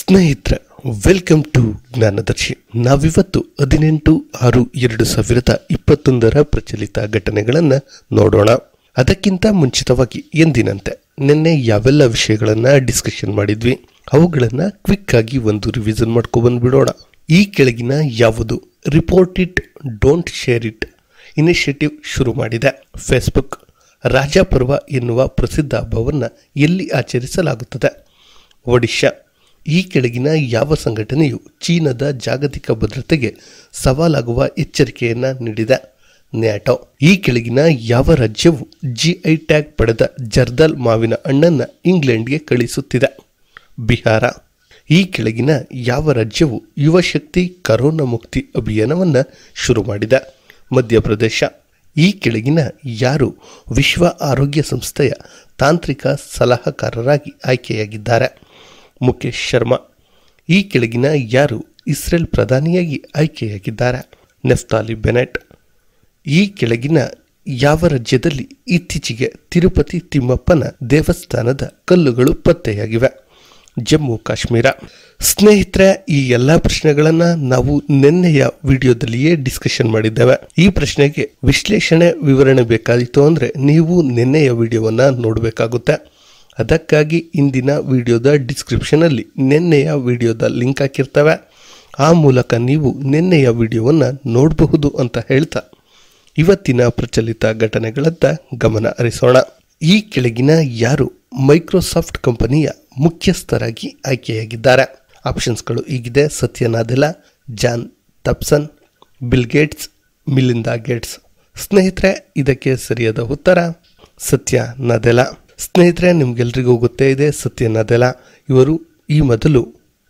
ಸ್ನೇಹಿತರೆ welcome to ಜ್ಞಾನದರ್ಶಿ ನಾವಿವತ್ತು ಹದಿನೆಂಟು ಆರು ಎರಡು ಸಾವಿರದ ಇಪ್ಪತ್ತೊಂದರ ಪ್ರಚಲಿತ ಘಟನೆಗಳನ್ನು ನೋಡೋಣ ಅದಕ್ಕಿಂತ ಮುಂಚಿತವಾಗಿ ಎಂದಿನಂತೆ ನಿನ್ನೆ ಯಾವೆಲ್ಲ ವಿಷಯಗಳನ್ನ ಡಿಸ್ಕಷನ್ ಮಾಡಿದ್ವಿ ಅವುಗಳನ್ನ ಕ್ವಿಕ್ ಆಗಿ ಒಂದು ರಿವಿಷನ್ ಮಾಡ್ಕೊಬಂದ್ಬಿಡೋಣ ಈ ಕೆಳಗಿನ ಯಾವುದು report it don't share it initiative ಶುರು ಮಾಡಿದೆ ಫೇಸ್ಬುಕ್ ರಾಜಪರ್ವ ಎನ್ನುವ ಪ್ರಸಿದ್ಧ ಹಬ್ಬವನ್ನು ಎಲ್ಲಿ ಆಚರಿಸಲಾಗುತ್ತದೆ ಒಡಿಶಾ ಈ ಕೆಳಗಿನ ಯಾವ ಸಂಘಟನೆಯು ಚೀನಾದ ಜಾಗತಿಕ ಭದ್ರತೆಗೆ ಸವಾಲಾಗುವ ಎಚ್ಚರಿಕೆಯನ್ನ ನೀಡಿದೆ ನ್ಯಾಟೋ ಈ ಕೆಳಗಿನ ಯಾವ ರಾಜ್ಯವು ಜಿಐ ಟ್ಯಾಗ್ ಪಡೆದ ಜರ್ದಾಲ್ ಮಾವಿನ ಹಣ್ಣನ್ನು ಇಂಗ್ಲೆಂಡ್ಗೆ ಕಳಿಸುತ್ತಿದೆ ಬಿಹಾರ ಈ ಕೆಳಗಿನ ಯಾವ ರಾಜ್ಯವು ಯುವ ಶಕ್ತಿ ಕರೋನಾ ಮುಕ್ತಿ ಅಭಿಯಾನವನ್ನು ಶುರು ಮಾಡಿದೆ ಮಧ್ಯಪ್ರದೇಶ ಈ ಕೆಳಗಿನ ಯಾರು ವಿಶ್ವ ಆರೋಗ್ಯ ಸಂಸ್ಥೆಯ ತಾಂತ್ರಿಕ ಸಲಹಾಕಾರರಾಗಿ ಆಯ್ಕೆಯಾಗಿದ್ದಾರೆ ಮುಖೇಶ್ ಶರ್ಮಾ ಈ ಕೆಳಗಿನ ಯಾರು ಇಸ್ರೇಲ್ ಪ್ರಧಾನಿಯಾಗಿ ಆಯ್ಕೆಯಾಗಿದ್ದಾರೆ ನೆಫ್ತಾಲಿ ಬೆನೆಟ್ ಈ ಕೆಳಗಿನ ಯಾವ ರಾಜ್ಯದಲ್ಲಿ ಇತ್ತೀಚೆಗೆ ತಿರುಪತಿ ತಿಮ್ಮಪ್ಪನ ದೇವಸ್ಥಾನದ ಕಲ್ಲುಗಳು ಪತ್ತೆಯಾಗಿವೆ ಜಮ್ಮು ಕಾಶ್ಮೀರ ಸ್ನೇಹಿತರೆ ಈ ಎಲ್ಲ ಪ್ರಶ್ನೆಗಳನ್ನ ನಾವು ನಿನ್ನೆಯ ವಿಡಿಯೋದಲ್ಲಿಯೇ ಡಿಸ್ಕಷನ್ ಮಾಡಿದ್ದೇವೆ ಈ ಪ್ರಶ್ನೆಗೆ ವಿಶ್ಲೇಷಣೆ ವಿವರಣೆ ಬೇಕಾಯಿತು ಅಂದ್ರೆ ನೀವು ನಿನ್ನೆಯ ವಿಡಿಯೋವನ್ನ ನೋಡಬೇಕಾಗುತ್ತೆ ಅದಕ್ಕಾಗಿ ಇಂದಿನ ವಿಡಿಯೋದ ಡಿಸ್ಕ್ರಿಪ್ಷನಲ್ಲಿ ನಿನ್ನೆಯ ವಿಡಿಯೋದ ಲಿಂಕ್ ಹಾಕಿರ್ತವೆ ಆ ಮೂಲಕ ನೀವು ನಿನ್ನೆಯ ವಿಡಿಯೋವನ್ನು ನೋಡಬಹುದು ಅಂತ ಹೇಳ್ತಾ ಇವತ್ತಿನ ಪ್ರಚಲಿತ ಘಟನೆಗಳತ್ತ ಗಮನ ಹರಿಸೋಣ ಈ ಕೆಳಗಿನ ಯಾರು ಮೈಕ್ರೋಸಾಫ್ಟ್ ಕಂಪನಿಯ ಮುಖ್ಯಸ್ಥರಾಗಿ ಆಯ್ಕೆಯಾಗಿದ್ದಾರೆ ಆಪ್ಷನ್ಸ್ಗಳು ಈಗಿದೆ Satya Nadella John Thompson Bill Gates Melinda Gates ಸ್ನೇಹಿತರೆ ಇದಕ್ಕೆ ಸರಿಯಾದ ಉತ್ತರ ಸತ್ಯ ನದೆಲ ಸ್ನೇಹಿತರೆ ನಿಮ್ಗೆಲ್ರಿಗೂ ಗೊತ್ತೇ ಇದೆ ಸತ್ಯ ನದೆಲ ಇವರು ಈ ಮೊದಲು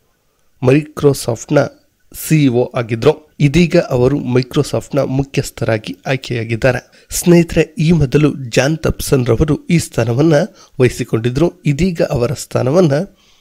ಮೈಕ್ರೋಸಾಫ್ಟ್ನ ಸಿಇಒ ಆಗಿದ್ರು ಇದೀಗ ಅವರು ಮೈಕ್ರೋಸಾಫ್ಟ್ನ ಮುಖ್ಯಸ್ಥರಾಗಿ ಆಯ್ಕೆಯಾಗಿದ್ದಾರೆ ಸ್ನೇಹಿತರೆ ಈ ಮೊದಲು ಜಾನ್ ತಪ್ಸನ್ ರವರು ಈ ಸ್ಥಾನವನ್ನ ವಹಿಸಿಕೊಂಡಿದ್ರು ಇದೀಗ ಅವರ ಸ್ಥಾನವನ್ನ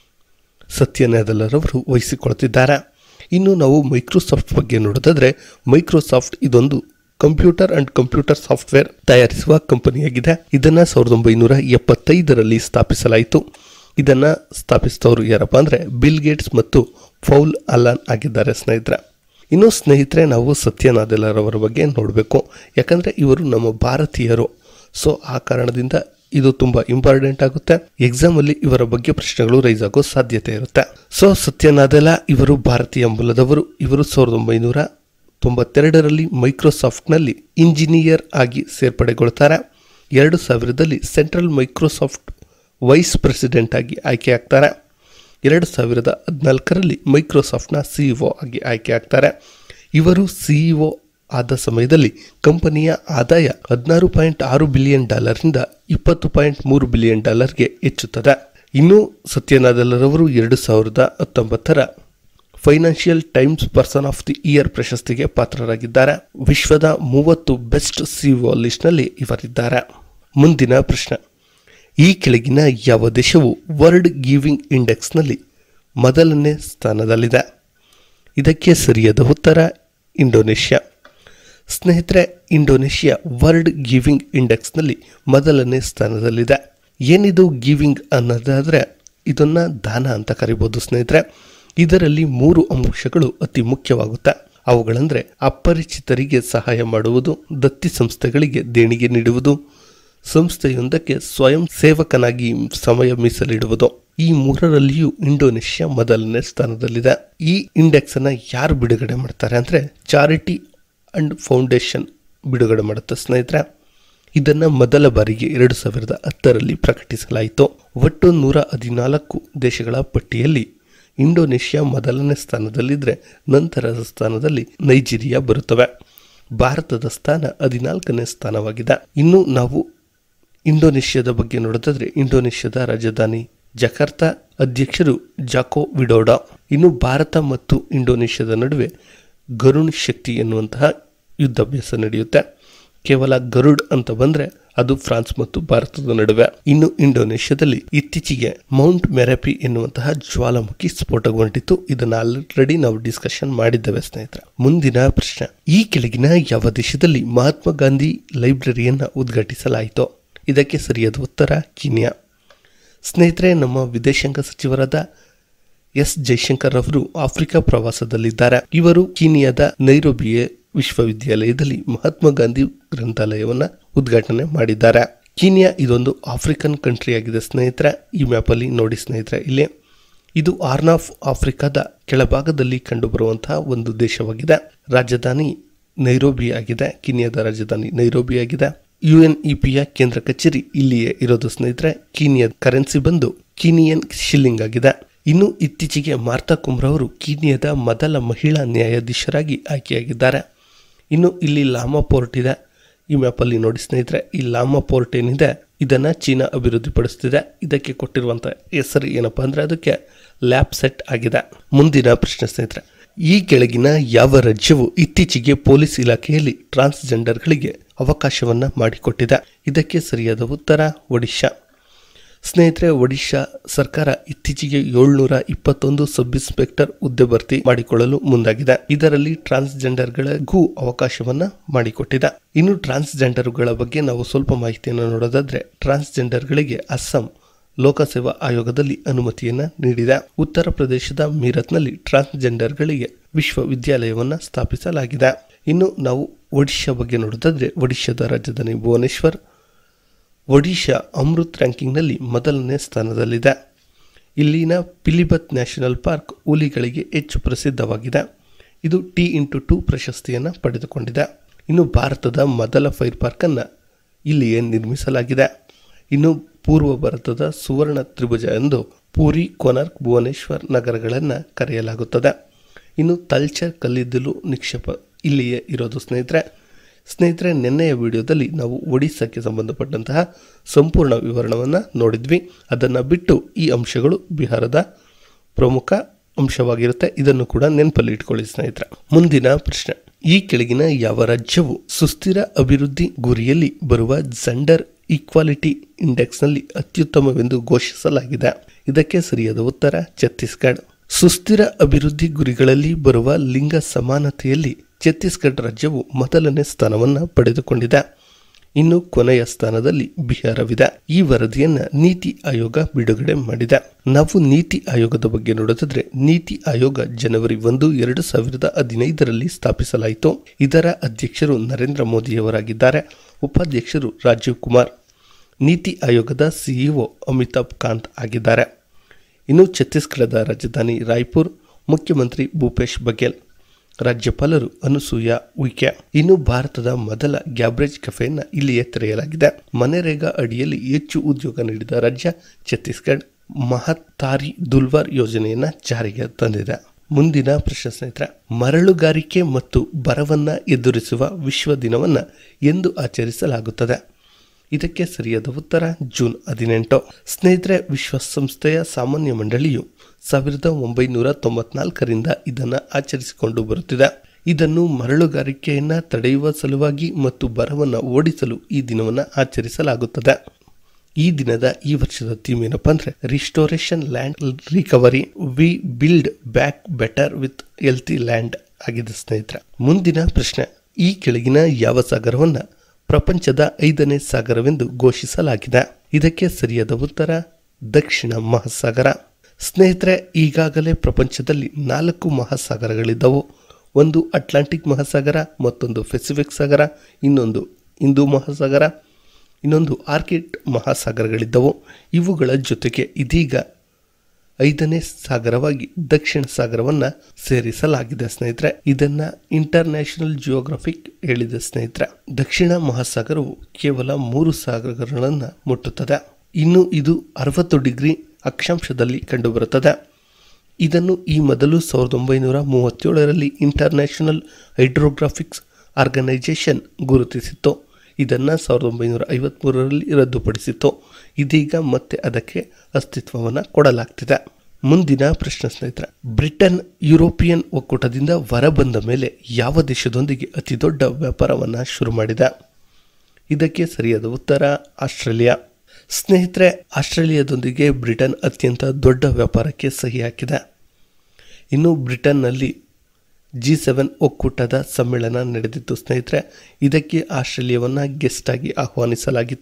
ಸತ್ಯ ನದೆಲರವರು ವಹಿಸಿಕೊಳ್ತಿದ್ದಾರೆ ಇನ್ನು ನಾವು ಮೈಕ್ರೋಸಾಫ್ಟ್ ಬಗ್ಗೆ ನೋಡೋದಾದ್ರೆ ಮೈಕ್ರೋಸಾಫ್ಟ್ ಇದೊಂದು ಕಂಪ್ಯೂಟರ್ ಅಂಡ್ ಕಂಪ್ಯೂಟರ್ ಸಾಫ್ಟ್ವೇರ್ ತಯಾರಿಸುವ ಕಂಪನಿಯಾಗಿದೆ ಇದನ್ನ ಸಾವಿರದ ಒಂಬೈನೂರ ಎಪ್ಪತ್ತೈದರಲ್ಲಿ ಸ್ಥಾಪಿಸಲಾಯಿತು ಇದನ್ನ ಸ್ಥಾಪಿಸಿದವರು ಯಾರಪ್ಪ ಅಂದ್ರೆ ಬಿಲ್ ಗೇಟ್ಸ್ ಮತ್ತು ಫೌಲ್ ಅಲಾನ್ ಆಗಿದ್ದಾರೆ ಸ್ನೇಹಿತರೆ ಇನ್ನು ಸ್ನೇಹಿತರೆ ನಾವು ಸತ್ಯನಾದೆಲ್ಲರವರ ಬಗ್ಗೆ ನೋಡಬೇಕು ಯಾಕಂದ್ರೆ ಇವರು ನಮ್ಮ ಭಾರತೀಯರು ಸೊ ಆ ಕಾರಣದಿಂದ ಇದು ತುಂಬಾ ಇಂಪಾರ್ಟೆಂಟ್ ಆಗುತ್ತೆ ಎಕ್ಸಾಮ್ ಅಲ್ಲಿ ಇವರ ಬಗ್ಗೆ ಪ್ರಶ್ನೆಗಳು ರೈಸ್ ಆಗೋ ಸಾಧ್ಯತೆ ಇರುತ್ತೆ ಸೊ ಸತ್ಯನಾದೆಲ್ಲ ಇವರು ಭಾರತೀಯ ಮೂಲದವರು ಇವರು ಸಾವಿರದ ಒಂಬೈನೂರ ತೊಂಬತ್ತೆರಡರಲ್ಲಿ ಮೈಕ್ರೋಸಾಫ್ಟ್ನಲ್ಲಿ ಇಂಜಿನಿಯರ್ ಆಗಿ ಸೇರ್ಪಡೆಗೊಳ್ತಾರೆ ಎರಡು ಸಾವಿರದಲ್ಲಿ ಸೆಂಟ್ರಲ್ ಮೈಕ್ರೋಸಾಫ್ಟ್ ವೈಸ್ ಪ್ರೆಸಿಡೆಂಟ್ ಆಗಿ ಆಯ್ಕೆ ಆಗ್ತಾರೆ ಎರಡು ಸಾವಿರದ ಹದಿನಾಲ್ಕರಲ್ಲಿ ಮೈಕ್ರೋಸಾಫ್ಟ್ನ ಸಿಇಒ ಆಗಿ ಆಯ್ಕೆ ಆಗ್ತಾರೆ ಇವರು ಸಿಇಒ ಆದ ಸಮಯದಲ್ಲಿ ಕಂಪನಿಯ ಆದಾಯ ಹದಿನಾರು ಪಾಯಿಂಟ್ ಆರು ಬಿಲಿಯನ್ ಡಾಲರ್ನಿಂದ ಇಪ್ಪತ್ತು ಪಾಯಿಂಟ್ ಮೂರು ಬಿಲಿಯನ್ ಡಾಲರ್ಗೆ ಹೆಚ್ಚುತ್ತದೆ ಇನ್ನು ಸತ್ಯನಾದೆಲ್ಲರವರು ಎರಡು ಸಾವಿರದ ಹತ್ತೊಂಬತ್ತರ Financial Times person of the year ಪ್ರಶಸ್ತಿಗೆ ಪಾತ್ರರಾಗಿದ್ದಾರೆ ವಿಶ್ವದ ಮೂವತ್ತು ಬೆಸ್ಟ್ ಸಿಒ ಲಿಸ್ಟ್ನಲ್ಲಿ ಇವರಿದ್ದಾರೆ ಮುಂದಿನ ಪ್ರಶ್ನೆ ಈ ಕೆಳಗಿನ ಯಾವ ದೇಶವು ವರ್ಲ್ಡ್ ಗಿವಿಂಗ್ ಇಂಡೆಕ್ಸ್ನಲ್ಲಿ ಮೊದಲನೇ ಸ್ಥಾನದಲ್ಲಿದೆ ಇದಕ್ಕೆ ಸರಿಯಾದ ಉತ್ತರ ಇಂಡೋನೇಷ್ಯಾ ಸ್ನೇಹಿತರೆ ಇಂಡೋನೇಷ್ಯಾ ವರ್ಲ್ಡ್ ಗಿವಿಂಗ್ ಇಂಡೆಕ್ಸ್ನಲ್ಲಿ ಮೊದಲನೇ ಸ್ಥಾನದಲ್ಲಿದೆ ಏನಿದು ಗಿವಿಂಗ್ ಅನ್ನೋದಾದರೆ ಇದನ್ನ ದಾನ ಅಂತ ಕರಿಬೋದು ಸ್ನೇಹಿತರೆ ಇದರಲ್ಲಿ ಮೂರು ಅಂಶಗಳು ಅತಿ ಮುಖ್ಯವಾಗುತ್ತೆ ಅವುಗಳಂದ್ರೆ ಅಪರಿಚಿತರಿಗೆ ಸಹಾಯ ಮಾಡುವುದು ದತ್ತಿ ಸಂಸ್ಥೆಗಳಿಗೆ ದೇಣಿಗೆ ನೀಡುವುದು ಸಂಸ್ಥೆಯೊಂದಕ್ಕೆ ಸ್ವಯಂ ಸೇವಕನಾಗಿ ಸಮಯ ಮೀಸಲಿಡುವುದು ಈ ಮೂರರಲ್ಲಿಯೂ ಇಂಡೋನೇಷ್ಯಾ ಮೊದಲನೇ ಸ್ಥಾನದಲ್ಲಿದೆ ಈ ಇಂಡೆಕ್ಸ್ ಅನ್ನ ಯಾರು ಬಿಡುಗಡೆ ಮಾಡ್ತಾರೆ ಅಂದ್ರೆ ಚಾರಿಟಿ ಅಂಡ್ ಫೌಂಡೇಶನ್ ಬಿಡುಗಡೆ ಮಾಡುತ್ತೆ ಸ್ನೇಹಿತರೆ ಇದನ್ನ ಮೊದಲ ಬಾರಿಗೆ ಎರಡು ಸಾವಿರದ ಹತ್ತರಲ್ಲಿ ಪ್ರಕಟಿಸಲಾಯಿತು ಒಟ್ಟು ನೂರ ಹದಿನಾಲ್ಕು ದೇಶಗಳ ಪಟ್ಟಿಯಲ್ಲಿ ಇಂಡೋನೇಷ್ಯಾ ಮೊದಲನೇ ಸ್ಥಾನದಲ್ಲಿದ್ದರೆ ನಂತರದ ಸ್ಥಾನದಲ್ಲಿ ನೈಜೀರಿಯಾ ಬರುತ್ತವೆ ಭಾರತದ ಸ್ಥಾನ ಹದಿನಾಲ್ಕನೇ ಸ್ಥಾನವಾಗಿದೆ ಇನ್ನು ನಾವು ಇಂಡೋನೇಷ್ಯಾದ ಬಗ್ಗೆ ನೋಡೋದಾದ್ರೆ ಇಂಡೋನೇಷ್ಯಾದ ರಾಜಧಾನಿ ಜಕಾರ್ತಾ ಅಧ್ಯಕ್ಷರು ಜಾಕೋ ವಿಡೋಡಾ ಇನ್ನು ಭಾರತ ಮತ್ತು ಇಂಡೋನೇಷ್ಯಾದ ನಡುವೆ ಗರುಣ್ ಶಕ್ತಿ ಎನ್ನುವಂತಹ ಯುದ್ಧಾಭ್ಯಾಸ ನಡೆಯುತ್ತೆ ಕೇವಲ ಗರುಡ್ ಅಂತ ಬಂದ್ರೆ ಅದು ಫ್ರಾನ್ಸ್ ಮತ್ತು ಭಾರತದ ನಡುವೆ ಇನ್ನು ಇಂಡೋನೇಷ್ಯಾದಲ್ಲಿ ಇತ್ತೀಚೆಗೆ ಮೌಂಟ್ ಮೆರಪಿ ಎನ್ನುವಂತಹ ಜ್ವಾಲಾಮುಖಿ ಸ್ಫೋಟಗೊಂಡಿತ್ತು ಇದನ್ನ ಆಲ್ರೆಡಿ ನಾವು ಡಿಸ್ಕಷನ್ ಮಾಡಿದ್ದೇವೆ ಸ್ನೇಹಿತರೆ ಮುಂದಿನ ಪ್ರಶ್ನೆ ಈ ಕೆಳಗಿನ ಯಾವ ದೇಶದಲ್ಲಿ ಮಹಾತ್ಮ ಗಾಂಧಿ ಲೈಬ್ರರಿಯನ್ನ ಉದ್ಘಾಟಿಸಲಾಯಿತು ಇದಕ್ಕೆ ಸರಿಯಾದ ಉತ್ತರ ಕೀನ್ಯಾ ಸ್ನೇಹಿತರೆ ನಮ್ಮ ವಿದೇಶಾಂಗ ಸಚಿವರಾದ ಎಸ್ ಜೈಶಂಕರ್ ಅವರು ಆಫ್ರಿಕಾ ಪ್ರವಾಸದಲ್ಲಿದ್ದಾರೆ ಇವರು ಕೀನಿಯಾದ ನೈರೋಬಿಯ ವಿಶ್ವವಿದ್ಯಾಲಯದಲ್ಲಿ ಮಹಾತ್ಮ ಗಾಂಧಿ ಗ್ರಂಥಾಲಯವನ್ನ ಉದ್ಘಾಟನೆ ಮಾಡಿದ್ದಾರೆ ಕೀನಿಯಾ ಇದೊಂದು ಆಫ್ರಿಕನ್ ಕಂಟ್ರಿ ಆಗಿದೆ ಸ್ನೇಹಿತರೆ ಈ ಮ್ಯಾಪಲ್ಲಿ ನೋಡಿ ಸ್ನೇಹಿತರೆ ಇಲ್ಲಿ ಇದು ಆರ್ನ್ ಆಫ್ ಆಫ್ರಿಕಾದ ಕೆಳಭಾಗದಲ್ಲಿ ಕಂಡುಬರುವಂತಹ ಒಂದು ದೇಶವಾಗಿದೆ ರಾಜಧಾನಿ ನೈರೋಬಿ ಆಗಿದೆ ಕೀನಿಯಾದ ರಾಜಧಾನಿ ನೈರೋಬಿ ಆಗಿದೆ ಯುಎನ್ಇಪಿಯ ಕೇಂದ್ರ ಕಚೇರಿ ಇಲ್ಲಿಯೇ ಇರೋದು ಸ್ನೇಹಿತರೆ ಕೀನಿಯಾದ ಕರೆನ್ಸಿ ಬಂದು ಕೀನಿಯನ್ ಶಿಲ್ಲಿಂಗ್ ಆಗಿದೆ ಇನ್ನು ಇತ್ತೀಚೆಗೆ ಮಾರ್ತಾ ಕುಮ್ರವರು ಕೀನಿಯಾದ ಮೊದಲ ಮಹಿಳಾ ನ್ಯಾಯಾಧೀಶರಾಗಿ ಆಯ್ಕೆಯಾಗಿದ್ದಾರೆ ಇನ್ನು ಇಲ್ಲಿ ಲಾಮಾ ಪೋರ್ಟ್ ಇದೆ ಈ ಮ್ಯಾಪಲ್ಲಿ ನೋಡಿ ಸ್ನೇಹಿತರೆ ಈ ಲಾಮಾ ಪೋರ್ಟ್ ಏನಿದೆ ಇದನ್ನ ಚೀನಾ ಅಭಿವೃದ್ಧಿಪಡಿಸ್ತಿದೆ ಇದಕ್ಕೆ ಕೊಟ್ಟಿರುವಂತ ಹೆಸರು ಏನಪ್ಪಾ ಅಂದ್ರೆ ಅದಕ್ಕೆ ಲ್ಯಾಬ್ ಸೆಟ್ ಆಗಿದೆ ಮುಂದಿನ ಪ್ರಶ್ನೆ ಸ್ನೇಹಿತರೆ ಈ ಕೆಳಗಿನ ಯಾವ ರಾಜ್ಯವು ಇತ್ತೀಚೆಗೆ ಪೊಲೀಸ್ ಇಲಾಖೆಯಲ್ಲಿ ಟ್ರಾನ್ಸ್ಜೆಂಡರ್ಗಳಿಗೆ ಅವಕಾಶವನ್ನ ಮಾಡಿಕೊಟ್ಟಿದೆ ಇದಕ್ಕೆ ಸರಿಯಾದ ಉತ್ತರ ಒಡಿಶಾ ಸ್ನೇಹಿತರೆ ಒಡಿಶಾ ಸರ್ಕಾರ ಇತ್ತೀಚೆಗೆ ಏಳ್ನೂರ ಇಪ್ಪತ್ತೊಂದು ಸಬ್ ಇನ್ಸ್ಪೆಕ್ಟರ್ ಹುದ್ದೆ ಭರ್ತಿ ಮಾಡಿಕೊಳ್ಳಲು ಮುಂದಾಗಿದೆ ಇದರಲ್ಲಿ ಟ್ರಾನ್ಸ್ಜೆಂಡರ್ಗಳಿಗೂ ಅವಕಾಶವನ್ನ ಮಾಡಿಕೊಟ್ಟಿದೆ ಇನ್ನು ಟ್ರಾನ್ಸ್ಜೆಂಡರ್ಗಳ ಬಗ್ಗೆ ನಾವು ಸ್ವಲ್ಪ ಮಾಹಿತಿಯನ್ನು ನೋಡೋದಾದ್ರೆ ಟ್ರಾನ್ಸ್ಜೆಂಡರ್ಗಳಿಗೆ ಅಸ್ಸಾಂ ಲೋಕಸೇವಾ ಆಯೋಗದಲ್ಲಿ ಅನುಮತಿಯನ್ನ ನೀಡಿದೆ ಉತ್ತರ ಪ್ರದೇಶದ ಮೀರತ್ನಲ್ಲಿ ಟ್ರಾನ್ಸ್ಜೆಂಡರ್ಗಳಿಗೆ ವಿಶ್ವವಿದ್ಯಾಲಯವನ್ನ ಸ್ಥಾಪಿಸಲಾಗಿದೆ ಇನ್ನು ನಾವು ಒಡಿಶಾ ಬಗ್ಗೆ ನೋಡೋದಾದ್ರೆ ಒಡಿಶಾದ ರಾಜಧಾನಿ ಭುವನೇಶ್ವರ್ ಒಡಿಶಾ ಅಮೃತ್ ರ್ಯಾಂಕಿಂಗ್ನಲ್ಲಿ ಮೊದಲನೇ ಸ್ಥಾನದಲ್ಲಿದೆ ಇಲ್ಲಿನ ಪಿಲಿಭತ್ ನ್ಯಾಷನಲ್ ಪಾರ್ಕ್ ಹುಲಿಗಳಿಗೆ ಹೆಚ್ಚು ಪ್ರಸಿದ್ಧವಾಗಿದೆ ಇದು ಟಿ ಇಂಟು ಟು ಪ್ರಶಸ್ತಿಯನ್ನು ಪಡೆದುಕೊಂಡಿದೆ ಇನ್ನು ಭಾರತದ ಮೊದಲ ಫೈರ್ ಪಾರ್ಕನ್ನು ಇಲ್ಲಿಯೇ ನಿರ್ಮಿಸಲಾಗಿದೆ ಇನ್ನು ಪೂರ್ವ ಭಾರತದ ಸುವರ್ಣ ತ್ರಿಭುಜ ಎಂದು ಪೂರಿ ಕೊನಾರ್ಕ್ ಭುವನೇಶ್ವರ್ ನಗರಗಳನ್ನು ಕರೆಯಲಾಗುತ್ತದೆ ಇನ್ನು ತಲ್ಚರ್ ಕಲ್ಲಿದ್ದಲು ನಿಕ್ಷೇಪ ಇಲ್ಲಿಯೇ ಇರೋದು ಸ್ನೇಹಿತರೆ ಸ್ನೇಹಿತರೆ ನಿನ್ನೆಯ ವಿಡಿಯೋದಲ್ಲಿ ನಾವು ಒಡಿಸ್ಸಾಕ್ಕೆ ಸಂಬಂಧಪಟ್ಟಂತಹ ಸಂಪೂರ್ಣ ವಿವರಣವನ್ನು ನೋಡಿದ್ವಿ ಅದನ್ನು ಬಿಟ್ಟು ಈ ಅಂಶಗಳು ಬಿಹಾರದ ಪ್ರಮುಖ ಅಂಶವಾಗಿರುತ್ತೆ ಇದನ್ನು ಕೂಡ ನೆನಪಲ್ಲಿ ಇಟ್ಕೊಳ್ಳಿ ಸ್ನೇಹಿತರೆ ಮುಂದಿನ ಪ್ರಶ್ನೆ ಈ ಕೆಳಗಿನ ಯಾವ ರಾಜ್ಯವು ಸುಸ್ಥಿರ ಅಭಿವೃದ್ಧಿ ಗುರಿಯಲ್ಲಿ ಬರುವ ಜಂಡರ್ ಈಕ್ವಾಲಿಟಿ ಇಂಡೆಕ್ಸ್ನಲ್ಲಿ ಅತ್ಯುತ್ತಮವೆಂದು ಘೋಷಿಸಲಾಗಿದೆ ಇದಕ್ಕೆ ಸರಿಯಾದ ಉತ್ತರ ಛತ್ತೀಸ್ಗಢ ಸುಸ್ಥಿರ ಅಭಿವೃದ್ಧಿ ಗುರಿಗಳಲ್ಲಿ ಬರುವ ಲಿಂಗ ಸಮಾನತೆಯಲ್ಲಿ ಛತ್ತೀಸ್ಗಢ ರಾಜ್ಯವು ಮೊದಲನೇ ಸ್ಥಾನವನ್ನು ಪಡೆದುಕೊಂಡಿದೆ ಇನ್ನು ಕೊನೆಯ ಸ್ಥಾನದಲ್ಲಿ ಬಿಹಾರವಿದೆ ಈ ವರದಿಯನ್ನ ನೀತಿ ಆಯೋಗ ಬಿಡುಗಡೆ ಮಾಡಿದೆ ನಾವು ನೀತಿ ಆಯೋಗದ ಬಗ್ಗೆ ನೋಡೋದಾದ್ರೆ ನೀತಿ ಆಯೋಗ ಜನವರಿ ಒಂದು ಎರಡು ಸಾವಿರದ ಹದಿನೈದರಲ್ಲಿ ಸ್ಥಾಪಿಸಲಾಯಿತು ಇದರ ಅಧ್ಯಕ್ಷರು ನರೇಂದ್ರ ಮೋದಿಯವರಾಗಿದ್ದಾರೆ ಉಪಾಧ್ಯಕ್ಷರು ರಾಜೀವ್ ಕುಮಾರ್ ನೀತಿ ಆಯೋಗದ ಸಿಇಒ ಅಮಿತಾಬ್ ಕಾಂತ್ ಆಗಿದ್ದಾರೆ ಇನ್ನು ಛತ್ತೀಸ್ಗಢದ ರಾಜಧಾನಿ ರಾಯ್ಪುರ್ ಮುಖ್ಯಮಂತ್ರಿ ಭೂಪೇಶ್ ಬಘೇಲ್ ರಾಜ್ಯಪಾಲರು ಅನುಸೂಯ ಉಯ್ಕೆ ಇನ್ನು ಭಾರತದ ಮೊದಲ ಗ್ಯಾಬ್ರೇಜ್ ಕೆಫೆಯನ್ನ ಇಲ್ಲಿಯೇ ತೆರೆಯಲಾಗಿದೆ ಮನೆರೇಗಾ ಅಡಿಯಲ್ಲಿ ಹೆಚ್ಚು ಉದ್ಯೋಗ ನೀಡಿದ ರಾಜ್ಯ ಛತ್ತೀಸ್ಗಢ ಮಹತ್ತಾರಿ ದುಲ್ವಾರ್ ಯೋಜನೆಯನ್ನ ಜಾರಿಗೆ ತಂದಿದೆ ಮುಂದಿನ ಪ್ರಶ್ನೆ ಸ್ನೇಹಿತರೆ ಮರಳುಗಾರಿಕೆ ಮತ್ತು ಬರವನ್ನ ಎದುರಿಸುವ ವಿಶ್ವ ದಿನವನ್ನ ಎಂದು ಆಚರಿಸಲಾಗುತ್ತದೆ ಇದಕ್ಕೆ ಸರಿಯಾದ ಉತ್ತರ ಜೂನ್ ಹದಿನೆಂಟು ಸ್ನೇಹಿತರೆ ವಿಶ್ವಸಂಸ್ಥೆಯ ಸಾಮಾನ್ಯ ಮಂಡಳಿಯು ಸಾವಿರದ ಒಂಬೈನೂರ ತೊಂಬತ್ನಾಲ್ಕರಿಂದ ಇದನ್ನು ಆಚರಿಸಿಕೊಂಡು ಬರುತ್ತಿದೆ ಇದನ್ನು ಮರಳುಗಾರಿಕೆಯನ್ನು ತಡೆಯುವ ಸಲುವಾಗಿ ಮತ್ತು ಬರವನ್ನು ಓಡಿಸಲು ಈ ದಿನವನ್ನು ಆಚರಿಸಲಾಗುತ್ತದೆ ಈ ದಿನದ ಈ ವರ್ಷದ ಥೀಮ್ ಏನಪ್ಪಾ ಅಂದ್ರೆ restoration land recovery we build back better with healthy land ಆಗಿದೆ ಸ್ನೇಹಿತರೆ ಮುಂದಿನ ಪ್ರಶ್ನೆ ಈ ಕೆಳಗಿನ ಯಾವ ಸಾಗರವನ್ನ ಪ್ರಪಂಚದ ಐದನೇ ಸಾಗರವೆಂದು ಘೋಷಿಸಲಾಗಿದೆ ಇದಕ್ಕೆ ಸರಿಯಾದ ಉತ್ತರ ದಕ್ಷಿಣ ಮಹಾಸಾಗರ ಸ್ನೇಹಿತರೆ ಈಗಾಗಲೇ ಪ್ರಪಂಚದಲ್ಲಿ ನಾಲ್ಕು ಮಹಾಸಾಗರಗಳಿದ್ದವು ಒಂದು ಅಟ್ಲಾಂಟಿಕ್ ಮಹಾಸಾಗರ ಮತ್ತೊಂದು ಪೆಸಿಫಿಕ್ ಸಾಗರ ಇನ್ನೊಂದು ಹಿಂದೂ ಮಹಾಸಾಗರ ಇನ್ನೊಂದು ಆರ್ಕಿಡ್ ಮಹಾಸಾಗರಗಳಿದ್ದವು ಇವುಗಳ ಜೊತೆಗೆ ಇದೀಗ ಐದನೇ ಸಾಗರವಾಗಿ ದಕ್ಷಿಣ ಸಾಗರವನ್ನ ಸೇರಿಸಲಾಗಿದೆ ಸ್ನೇಹಿತರೆ ಇದನ್ನ ಇಂಟರ್ನ್ಯಾಷನಲ್ ಜಿಯೋಗ್ರಫಿಕ್ ಹೇಳಿದೆ ಸ್ನೇಹಿತರೆ ದಕ್ಷಿಣ ಮಹಾಸಾಗರವು ಕೇವಲ ಮೂರು ಸಾಗರಗಳನ್ನು ಮುಟ್ಟುತ್ತದೆ ಇನ್ನು ಇದು ಅರವತ್ತು ಡಿಗ್ರಿ ಅಕ್ಷಾಂಶದಲ್ಲಿ ಕಂಡುಬರುತ್ತದೆ ಇದನ್ನು ಈ ಮೊದಲು ಸಾವಿರದ ಒಂಬೈನೂರ ಮೂವತ್ತೇಳರಲ್ಲಿ ಇಂಟರ್ನ್ಯಾಷನಲ್ ಹೈಡ್ರೋಗ್ರಾಫಿಕ್ಸ್ ಆರ್ಗನೈಜೇಷನ್ ಗುರುತಿಸಿತ್ತು ಇದನ್ನು ಸಾವಿರದ ಒಂಬೈನೂರ ಐವತ್ತ್ಮೂರರಲ್ಲಿ ರದ್ದುಪಡಿಸಿತ್ತು ಇದೀಗ ಮತ್ತೆ ಅದಕ್ಕೆ ಅಸ್ತಿತ್ವವನ್ನು ಕೊಡಲಾಗ್ತಿದೆ ಮುಂದಿನ ಪ್ರಶ್ನೆ ಸ್ನೇಹಿತರೆ ಬ್ರಿಟನ್ ಯುರೋಪಿಯನ್ ಒಕ್ಕೂಟದಿಂದ ಹೊರಬಂದ ಮೇಲೆ ಯಾವ ದೇಶದೊಂದಿಗೆ ಅತಿ ದೊಡ್ಡ ವ್ಯಾಪಾರವನ್ನು ಶುರು ಮಾಡಿದೆ ಇದಕ್ಕೆ ಸರಿಯಾದ ಉತ್ತರ ಆಸ್ಟ್ರೇಲಿಯಾ ಸ್ನೇಹಿತರೆ ಆಸ್ಟ್ರೇಲಿಯಾದೊಂದಿಗೆ ಬ್ರಿಟನ್ ಅತ್ಯಂತ ದೊಡ್ಡ ವ್ಯಾಪಾರಕ್ಕೆ ಸಹಿ ಹಾಕಿದೆ ಇನ್ನು ಬ್ರಿಟನ್ನಲ್ಲಿ ಜಿ ಸೆವೆನ್ ಒಕ್ಕೂಟದ ಸಮ್ಮೇಳನ ನಡೆದಿತ್ತು ಸ್ನೇಹಿತರೆ ಇದಕ್ಕೆ ಆಸ್ಟ್ರೇಲಿಯಾವನ್ನು ಗೆಸ್ಟ್ ಆಗಿ ಆಹ್ವಾನಿಸಲಾಗಿತ್ತು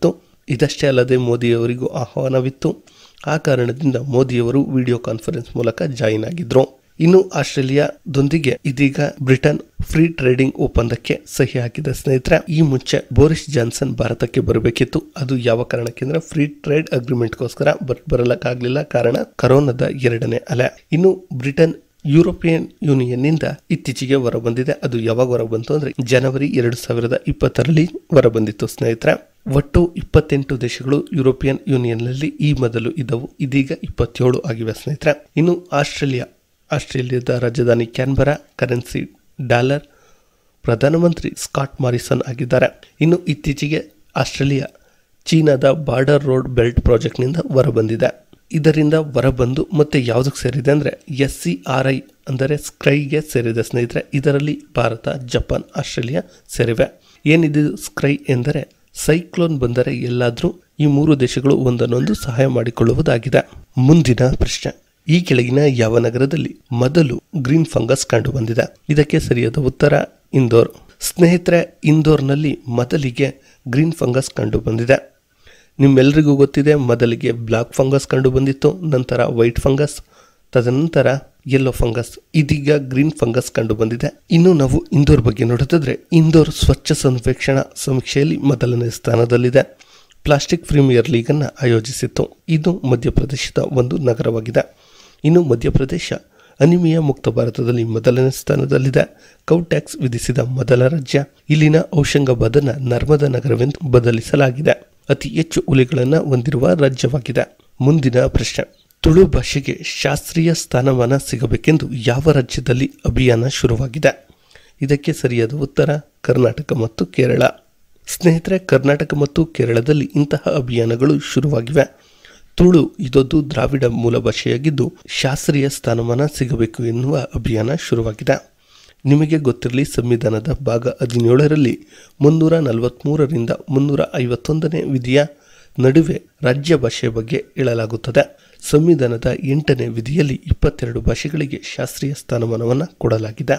ಇದಷ್ಟೇ ಅಲ್ಲದೆ ಮೋದಿಯವರಿಗೂ ಆಹ್ವಾನವಿತ್ತು ಆ ಕಾರಣದಿಂದ ಮೋದಿಯವರು ವಿಡಿಯೋ ಕಾನ್ಫರೆನ್ಸ್ ಮೂಲಕ ಜಾಯಿನ್ ಆಗಿದ್ರು ಇನ್ನು ಆಸ್ಟ್ರೇಲಿಯಾದೊಂದಿಗೆ ಇದೀಗ ಬ್ರಿಟನ್ ಫ್ರೀ ಟ್ರೇಡಿಂಗ್ ಒಪ್ಪಂದಕ್ಕೆ ಸಹಿ ಹಾಕಿದ ಸ್ನೇಹಿತರೆ ಈ ಮುಂಚೆ ಬೋರಿಸ್ ಜಾನ್ಸನ್ ಭಾರತಕ್ಕೆ ಬರಬೇಕಿತ್ತು ಅದು ಯಾವ ಕಾರಣಕ್ಕೆ ಅಂದ್ರೆ ಫ್ರೀ ಟ್ರೇಡ್ ಅಗ್ರಿಮೆಂಟ್ಗೋಸ್ಕರ ಬರ್ ಬರಲಕ್ಕಾಗಲಿಲ್ಲ ಕಾರಣ ಕರೋನಾದ ಎರಡನೇ ಅಲೆ ಇನ್ನು ಬ್ರಿಟನ್ ಯುರೋಪಿಯನ್ ಯೂನಿಯನ್ ನಿಂದ ಇತ್ತೀಚೆಗೆ ಹೊರಬಂದಿದೆ ಅದು ಯಾವಾಗ ಹೊರಬಂತು ಅಂದ್ರೆ ಜನವರಿ ಎರಡು ಸಾವಿರದ ಇಪ್ಪತ್ತರಲ್ಲಿ ಹೊರಬಂದಿತ್ತು ಸ್ನೇಹಿತರೆ ಒಟ್ಟು ಇಪ್ಪತ್ತೆಂಟು ದೇಶಗಳು ಯುರೋಪಿಯನ್ ಯೂನಿಯನ್ ನಲ್ಲಿ ಈ ಮೊದಲು ಇದ್ದವು ಇದೀಗ ಇಪ್ಪತ್ತೇಳು ಆಗಿವೆ ಸ್ನೇಹಿತರೆ ಇನ್ನು ಆಸ್ಟ್ರೇಲಿಯಾ ಆಸ್ಟ್ರೇಲಿಯಾದ ರಾಜಧಾನಿ ಕ್ಯಾನ್ಬರಾ ಕರೆನ್ಸಿ ಡಾಲರ್ ಪ್ರಧಾನಮಂತ್ರಿ ಸ್ಕಾಟ್ ಮಾರಿಸನ್ ಆಗಿದ್ದಾರೆ ಇನ್ನು ಇತ್ತೀಚೆಗೆ ಆಸ್ಟ್ರೇಲಿಯಾ ಚೀನಾದ ಬಾರ್ಡರ್ ರೋಡ್ ಬೆಲ್ಟ್ ಪ್ರಾಜೆಕ್ಟ್ನಿಂದ ಹೊರಬಂದಿದೆ ಇದರಿಂದ ಹೊರಬಂದು ಮತ್ತೆ ಯಾವುದಕ್ಕೆ ಸೇರಿದೆ ಅಂದರೆ ಎಸ್ ಸಿ ಆರ್ ಐ ಅಂದರೆ ಸ್ಕ್ರೈಗೆ ಸೇರಿದೆ ಸ್ನೇಹಿತರೆ ಇದರಲ್ಲಿ ಭಾರತ ಜಪಾನ್ ಆಸ್ಟ್ರೇಲಿಯಾ ಸೇರಿವೆ ಏನಿದು ಸ್ಕ್ರೈ ಎಂದರೆ ಸೈಕ್ಲೋನ್ ಬಂದರೆ ಎಲ್ಲಾದರೂ ಈ ಮೂರು ದೇಶಗಳು ಒಂದನ್ನೊಂದು ಸಹಾಯ ಮಾಡಿಕೊಳ್ಳುವುದಾಗಿದೆ ಮುಂದಿನ ಪ್ರಶ್ನೆ ಈ ಕೆಳಗಿನ ಯಾವ ನಗರದಲ್ಲಿ ಮೊದಲು ಗ್ರೀನ್ ಫಂಗಸ್ ಕಂಡು ಬಂದಿದೆ ಇದಕ್ಕೆ ಸರಿಯಾದ ಉತ್ತರ ಇಂದೋರ್ ಸ್ನೇಹಿತರೆ ಇಂದೋರ್ನಲ್ಲಿ ಮೊದಲಿಗೆ ಗ್ರೀನ್ ಫಂಗಸ್ ಕಂಡು ಬಂದಿದೆ ನಿಮ್ಮೆಲ್ಲರಿಗೂ ಗೊತ್ತಿದೆ ಮೊದಲಿಗೆ ಬ್ಲಾಕ್ ಫಂಗಸ್ ಕಂಡು ಬಂದಿತ್ತು ನಂತರ ವೈಟ್ ಫಂಗಸ್ ತದನಂತರ ಯೆಲ್ಲೋ ಫಂಗಸ್ ಇದೀಗ ಗ್ರೀನ್ ಫಂಗಸ್ ಕಂಡು ಬಂದಿದೆ ಇನ್ನು ನಾವು ಇಂದೋರ್ ಬಗ್ಗೆ ನೋಡೋದಾದ್ರೆ ಇಂದೋರ್ ಸ್ವಚ್ಛ ಸರ್ವೇಕ್ಷಣಾ ಸಮೀಕ್ಷೆಯಲ್ಲಿ ಮೊದಲನೇ ಸ್ಥಾನದಲ್ಲಿದೆ ಪ್ಲಾಸ್ಟಿಕ್ ಪ್ರೀಮಿಯರ್ ಲೀಗ್ ಅನ್ನು ಆಯೋಜಿಸಿತ್ತು ಇದು ಮಧ್ಯಪ್ರದೇಶದ ಒಂದು ನಗರವಾಗಿದೆ ಇನ್ನು ಮಧ್ಯಪ್ರದೇಶ ಅನಿಮಿಯಾ ಮುಕ್ತ ಭಾರತದಲ್ಲಿ ಮೊದಲನೇ ಸ್ಥಾನದಲ್ಲಿದೆ ಕೌ ಟ್ಯಾಕ್ಸ್ ವಿಧಿಸಿದ ಮೊದಲ ರಾಜ್ಯ ಇಲ್ಲಿನ ಔಷಂಗಾಬಾದನ ನರ್ಮದಾ ನಗರವೆಂದು ಬದಲಿಸಲಾಗಿದೆ ಅತಿ ಹೆಚ್ಚು ಹುಲಿಗಳನ್ನು ಹೊಂದಿರುವ ರಾಜ್ಯವಾಗಿದೆ ಮುಂದಿನ ಪ್ರಶ್ನೆ ತುಳು ಭಾಷೆಗೆ ಶಾಸ್ತ್ರೀಯ ಸ್ಥಾನಮಾನ ಸಿಗಬೇಕೆಂದು ಯಾವ ರಾಜ್ಯದಲ್ಲಿ ಅಭಿಯಾನ ಶುರುವಾಗಿದೆ ಇದಕ್ಕೆ ಸರಿಯಾದ ಉತ್ತರ ಕರ್ನಾಟಕ ಮತ್ತು ಕೇರಳ ಸ್ನೇಹಿತರೆ ಕರ್ನಾಟಕ ಮತ್ತು ಕೇರಳದಲ್ಲಿ ಇಂತಹ ಅಭಿಯಾನಗಳು ಶುರುವಾಗಿವೆ ತುಳು ಇದೊಂದು ದ್ರಾವಿಡ ಮೂಲ ಭಾಷೆಯಾಗಿದ್ದು ಶಾಸ್ತ್ರೀಯ ಸ್ಥಾನಮಾನ ಸಿಗಬೇಕು ಎನ್ನುವ ಅಭಿಯಾನ ಶುರುವಾಗಿದೆ ನಿಮಗೆ ಗೊತ್ತಿರಲಿ ಸಂವಿಧಾನದ ಭಾಗ ಹದಿನೇಳರಲ್ಲಿ ಮುನ್ನೂರ ನಲವತ್ತ್ಮೂರರಿಂದ ಮುನ್ನೂರ ಐವತ್ತೊಂದನೇ ವಿಧಿಯ ನಡುವೆ ರಾಜ್ಯ ಭಾಷೆಯ ಬಗ್ಗೆ ಹೇಳಲಾಗುತ್ತದೆ ಸಂವಿಧಾನದ ಎಂಟನೇ ವಿಧಿಯಲ್ಲಿ ಇಪ್ಪತ್ತೆರಡು ಭಾಷೆಗಳಿಗೆ ಶಾಸ್ತ್ರೀಯ ಸ್ಥಾನಮಾನವನ್ನು ಕೊಡಲಾಗಿದೆ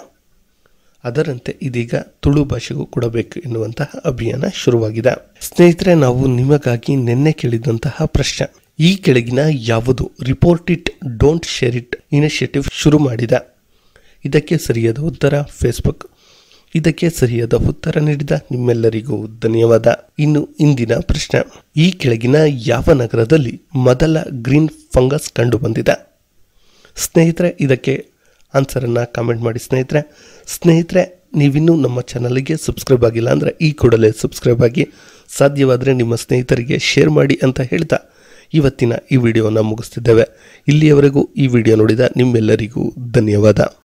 ಅದರಂತೆ ಇದೀಗ ತುಳು ಭಾಷೆಗೂ ಕೊಡಬೇಕು ಎನ್ನುವಂತಹ ಅಭಿಯಾನ ಶುರುವಾಗಿದೆ ಸ್ನೇಹಿತರೆ ನಾವು ನಿಮಗಾಗಿ ನಿನ್ನೆ ಕೇಳಿದಂತಹ ಪ್ರಶ್ನೆ ಈ ಕೆಳಗಿನ ಯಾವುದು report it don't share it initiative ಶುರು ಮಾಡಿದೆ ಇದಕ್ಕೆ ಸರಿಯಾದ ಉತ್ತರ ಫೇಸ್ಬುಕ್ ಇದಕ್ಕೆ ಸರಿಯಾದ ಉತ್ತರ ನೀಡಿದ ನಿಮ್ಮೆಲ್ಲರಿಗೂ ಧನ್ಯವಾದ ಇನ್ನು ಇಂದಿನ ಪ್ರಶ್ನೆ ಈ ಕೆಳಗಿನ ಯಾವ ನಗರದಲ್ಲಿ ಮೊದಲ ಗ್ರೀನ್ ಫಂಗಸ್ ಕಂಡು ಬಂದಿದೆ ಸ್ನೇಹಿತರೆ ಇದಕ್ಕೆ ಆನ್ಸರನ್ನು ಕಾಮೆಂಟ್ ಮಾಡಿ ಸ್ನೇಹಿತರೆ ಸ್ನೇಹಿತರೆ ನೀವಿನ್ನೂ ನಮ್ಮ ಚಾನಲ್ಗೆ ಸಬ್ಸ್ಕ್ರೈಬ್ ಆಗಿಲ್ಲ ಅಂದರೆ ಈ ಕೂಡಲೇ ಸಬ್ಸ್ಕ್ರೈಬ್ ಆಗಿ ಸಾಧ್ಯವಾದರೆ ನಿಮ್ಮ ಸ್ನೇಹಿತರಿಗೆ ಶೇರ್ ಮಾಡಿ ಅಂತ ಹೇಳ್ತಾ ಇವತ್ತಿನ ಈ ವಿಡಿಯೋನ ಮುಗಿಸ್ತಿದ್ದೇವೆ ಇಲ್ಲಿಯವರೆಗೂ ಈ ವಿಡಿಯೋ ನೋಡಿದ ನಿಮ್ಮೆಲ್ಲರಿಗೂ ಧನ್ಯವಾದ